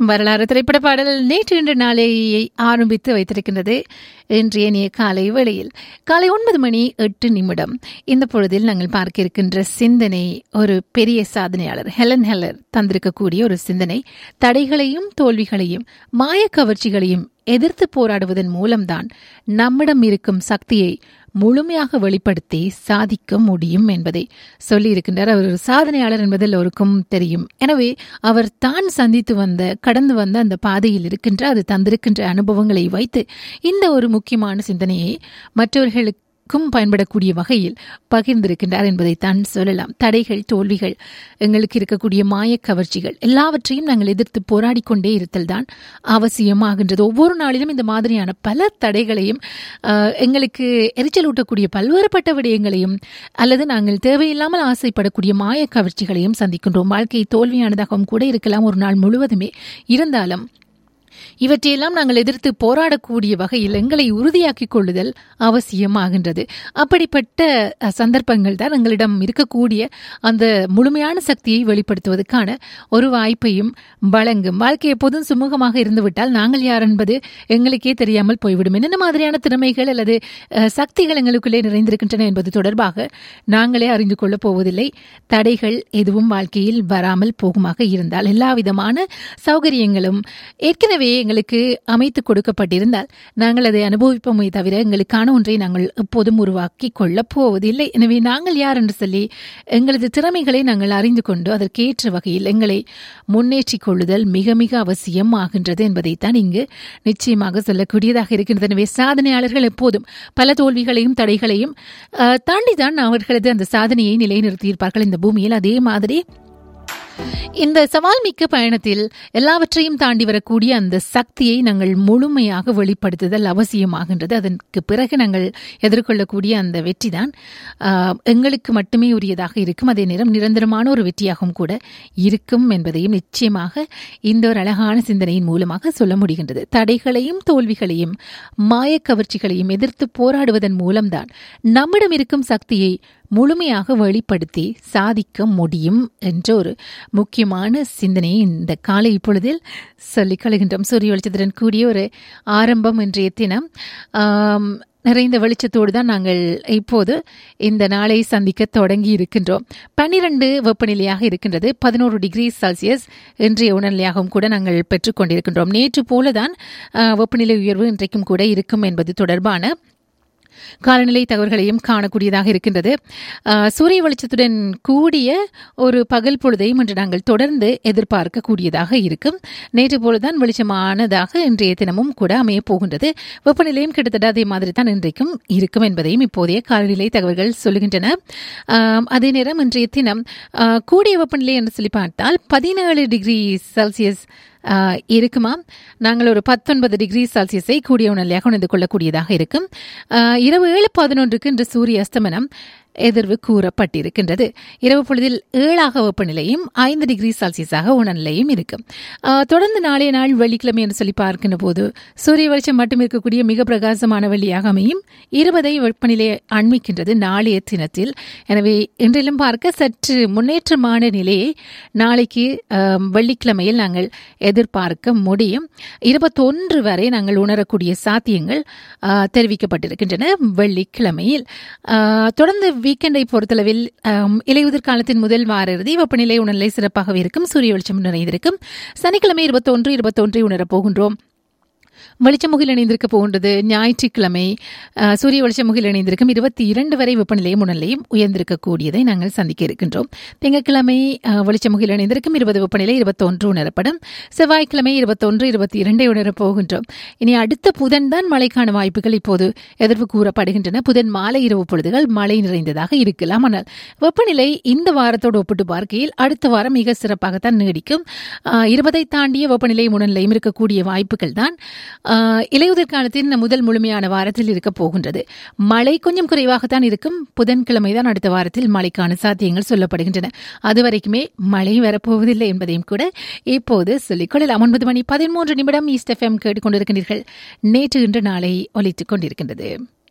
வரலாறு திரைப்பட பாடல் நேற்று இன்று நாளை ஆரம்பித்து வைத்திருக்கின்றது இன்றைய நேய காலை வேளையில் காலை ஒன்பது மணி எட்டு நிமிடம் இந்த பொழுதில் நாங்கள் பார்க்க இருக்கின்ற சிந்தனை ஒரு பெரிய சாதனையாளர் ஹெலன் ஹெல்லர் தந்திருக்கக்கூடிய ஒரு சிந்தனை தடைகளையும் தோல்விகளையும் மாய கவர்ச்சிகளையும் எதிர்த்து போராடுவதன் மூலம்தான் நம்மிடம் இருக்கும் சக்தியை முழுமையாக வெளிப்படுத்தி சாதிக்க முடியும் என்பதை சொல்லியிருக்கின்றார் அவர் ஒரு சாதனையாளர் என்பது எல்லோருக்கும் தெரியும் எனவே அவர் தான் சந்தித்து வந்த கடந்து வந்த அந்த பாதையில் இருக்கின்ற அது தந்திருக்கின்ற அனுபவங்களை வைத்து இந்த ஒரு முக்கியமான சிந்தனையை மற்றவர்களுக்கு க்கும் பயன்படக்கூடிய வகையில் பகிர்ந்திருக்கின்றார் என்பதைத்தான் சொல்லலாம் தடைகள் தோல்விகள் எங்களுக்கு இருக்கக்கூடிய மாய கவர்ச்சிகள் எல்லாவற்றையும் நாங்கள் எதிர்த்து போராடி கொண்டே இருத்தல் தான் அவசியமாகின்றது ஒவ்வொரு நாளிலும் இந்த மாதிரியான பல தடைகளையும் எங்களுக்கு எரிச்சலூட்டக்கூடிய பல்வேறுபட்ட விடயங்களையும் அல்லது நாங்கள் தேவையில்லாமல் ஆசைப்படக்கூடிய மாய கவர்ச்சிகளையும் சந்திக்கின்றோம் வாழ்க்கை தோல்வியானதாகவும் கூட இருக்கலாம் ஒரு நாள் முழுவதுமே இருந்தாலும் இவற்றையெல்லாம் நாங்கள் எதிர்த்து போராடக்கூடிய வகையில் எங்களை உறுதியாக்கிக் கொள்ளுதல் அவசியமாகின்றது அப்படிப்பட்ட சந்தர்ப்பங்கள் தான் எங்களிடம் இருக்கக்கூடிய அந்த முழுமையான சக்தியை வெளிப்படுத்துவதற்கான ஒரு வாய்ப்பையும் வழங்கும் வாழ்க்கை எப்போதும் சுமூகமாக இருந்துவிட்டால் நாங்கள் யார் என்பது எங்களுக்கே தெரியாமல் போய்விடும் என்னென்ன மாதிரியான திறமைகள் அல்லது சக்திகள் எங்களுக்குள்ளே நிறைந்திருக்கின்றன என்பது தொடர்பாக நாங்களே அறிந்து கொள்ளப் போவதில்லை தடைகள் எதுவும் வாழ்க்கையில் வராமல் போகுமாக இருந்தால் எல்லா விதமான சௌகரியங்களும் ஏற்கனவே எங்களுக்கு அமைத்து கொடுக்கப்பட்டிருந்தால் நாங்கள் அதை அனுபவிப்போமே தவிர எங்களுக்கான ஒன்றை நாங்கள் எப்போதும் உருவாக்கி கொள்ளப் போவதில்லை எனவே நாங்கள் யார் என்று சொல்லி எங்களது திறமைகளை நாங்கள் அறிந்து கொண்டு அதற்கேற்ற வகையில் எங்களை முன்னேற்றிக் கொள்ளுதல் மிக மிக அவசியம் ஆகின்றது என்பதைத்தான் இங்கு நிச்சயமாக சொல்லக்கூடியதாக இருக்கின்றது எனவே சாதனையாளர்கள் எப்போதும் பல தோல்விகளையும் தடைகளையும் தாண்டிதான் அவர்களது அந்த சாதனையை நிலைநிறுத்தியிருப்பார்கள் இந்த பூமியில் அதே மாதிரி இந்த சவால் மிக்க பயணத்தில் எல்லாவற்றையும் தாண்டி வரக்கூடிய அந்த சக்தியை நாங்கள் முழுமையாக வெளிப்படுத்துதல் அவசியமாகின்றது அதற்கு பிறகு நாங்கள் எதிர்கொள்ளக்கூடிய அந்த வெற்றி தான் எங்களுக்கு மட்டுமே உரியதாக இருக்கும் அதே நேரம் நிரந்தரமான ஒரு வெற்றியாகவும் கூட இருக்கும் என்பதையும் நிச்சயமாக இந்த ஒரு அழகான சிந்தனையின் மூலமாக சொல்ல முடிகின்றது தடைகளையும் தோல்விகளையும் மாயக்கவர்ச்சிகளையும் எதிர்த்து போராடுவதன் மூலம்தான் நம்மிடம் இருக்கும் சக்தியை முழுமையாக வெளிப்படுத்தி சாதிக்க முடியும் என்ற ஒரு முக்கியமான சிந்தனையை இந்த காலை இப்பொழுதில் சொல்லிக் கொள்கின்றோம் சூரிய வெளிச்சத்துடன் கூடிய ஒரு ஆரம்பம் இன்றைய தினம் நிறைந்த வெளிச்சத்தோடு தான் நாங்கள் இப்போது இந்த நாளை சந்திக்க தொடங்கி இருக்கின்றோம் பன்னிரண்டு வெப்பநிலையாக இருக்கின்றது பதினோரு டிகிரி செல்சியஸ் இன்றைய உணர்நிலையாகவும் கூட நாங்கள் பெற்றுக்கொண்டிருக்கின்றோம் நேற்று போலதான் வெப்பநிலை உயர்வு இன்றைக்கும் கூட இருக்கும் என்பது தொடர்பான காலநிலை தகவல்களையும் காணக்கூடியதாக இருக்கின்றது சூரிய வெளிச்சத்துடன் கூடிய ஒரு பகல் பொழுதையும் இன்று நாங்கள் தொடர்ந்து எதிர்பார்க்கக்கூடியதாக இருக்கும் நேற்று போலதான் வெளிச்சமானதாக இன்றைய தினமும் கூட அமைய போகின்றது வெப்பநிலையும் கிட்டத்தட்ட அதே மாதிரி தான் இன்றைக்கும் இருக்கும் என்பதையும் இப்போதைய காலநிலை தகவல்கள் சொல்லுகின்றன அதே நேரம் இன்றைய தினம் கூடிய வெப்பநிலை என்று சொல்லி பார்த்தால் பதினேழு டிகிரி செல்சியஸ் இருக்குமா நாங்கள் ஒரு பத்தொன்பது டிகிரி செல்சியஸை கூடிய உணர்நிலையாக உணர்ந்து கொள்ளக்கூடியதாக இருக்கும் இரவு ஏழு பதினொன்றுக்கு இன்று சூரிய அஸ்தமனம் எதிர்வு கூறப்பட்டிருக்கின்றது இரவு பொழுதில் ஏழாக வெப்பநிலையும் ஐந்து டிகிரி செல்சியஸாக உணர்நிலையும் இருக்கும் தொடர்ந்து நாளைய நாள் வெள்ளிக்கிழமை என்று சொல்லி பார்க்கின்ற போது சூரிய வெளிச்சம் மட்டும் இருக்கக்கூடிய மிக பிரகாசமான வெள்ளியாக அமையும் இருபதை வெப்பநிலை அண்மிக்கின்றது நாளைய தினத்தில் எனவே இன்றிலும் பார்க்க சற்று முன்னேற்றமான நிலையை நாளைக்கு வெள்ளிக்கிழமையில் நாங்கள் எதிர்பார்க்க முடியும் இருபத்தொன்று வரை நாங்கள் உணரக்கூடிய சாத்தியங்கள் தெரிவிக்கப்பட்டிருக்கின்றன வெள்ளிக்கிழமையில் தொடர்ந்து வீக்கெண்டை பொறுத்தளவில் இலையுதிர் காலத்தின் முதல் வார இறுதி வெப்பநிலை உணர்நிலை சிறப்பாகவே இருக்கும் சூரிய வெளிச்சம் நிறைந்திருக்கும் சனிக்கிழமை இருபத்தொன்று இருபத்தொன்றை உணரப் போகின்றோம் வெளிச்சமுகில் இணைந்திருக்க போகின்றது ஞாயிற்றுக்கிழமை சூரிய வெளிச்சமுகில் இணைந்திருக்கும் இருபத்தி இரண்டு வரை வெப்பநிலையும் உணர்நிலையும் உயர்ந்திருக்கக்கூடியதை நாங்கள் சந்திக்க இருக்கின்றோம் திங்கட்கிழமை வெளிச்சமுகில் இணைந்திருக்கும் இருபது வெப்பநிலை இருபத்தொன்று உணரப்படும் செவ்வாய்க்கிழமை இருபத்தொன்று இருபத்தி இரண்டை உணரப் போகின்றோம் இனி அடுத்த புதன் தான் மழைக்கான வாய்ப்புகள் இப்போது எதிர்ப்பு கூறப்படுகின்றன புதன் மாலை இரவு பொழுதுகள் மழை நிறைந்ததாக இருக்கலாம் ஆனால் வெப்பநிலை இந்த வாரத்தோடு ஒப்பிட்டு பார்க்கையில் அடுத்த வாரம் மிக சிறப்பாகத்தான் நீடிக்கும் இருபதை தாண்டிய வெப்பநிலை உணர்நிலையும் இருக்கக்கூடிய வாய்ப்புகள் தான் இலையுதிர் காலத்தின் முதல் முழுமையான வாரத்தில் இருக்க போகின்றது மழை கொஞ்சம் குறைவாகத்தான் இருக்கும் புதன்கிழமை தான் அடுத்த வாரத்தில் மழைக்கான சாத்தியங்கள் சொல்லப்படுகின்றன அதுவரைக்குமே மழை வரப்போவதில்லை என்பதையும் கூட இப்போது சொல்லிக்கொள்ளலாம் ஒன்பது மணி பதிமூன்று நிமிடம் ஈஸ்ட் எஃப்எம் கேட்டுக்கொண்டிருக்கின்றீர்கள் நேற்று இன்று நாளை ஒலித்துக் கொண்டிருக்கின்றது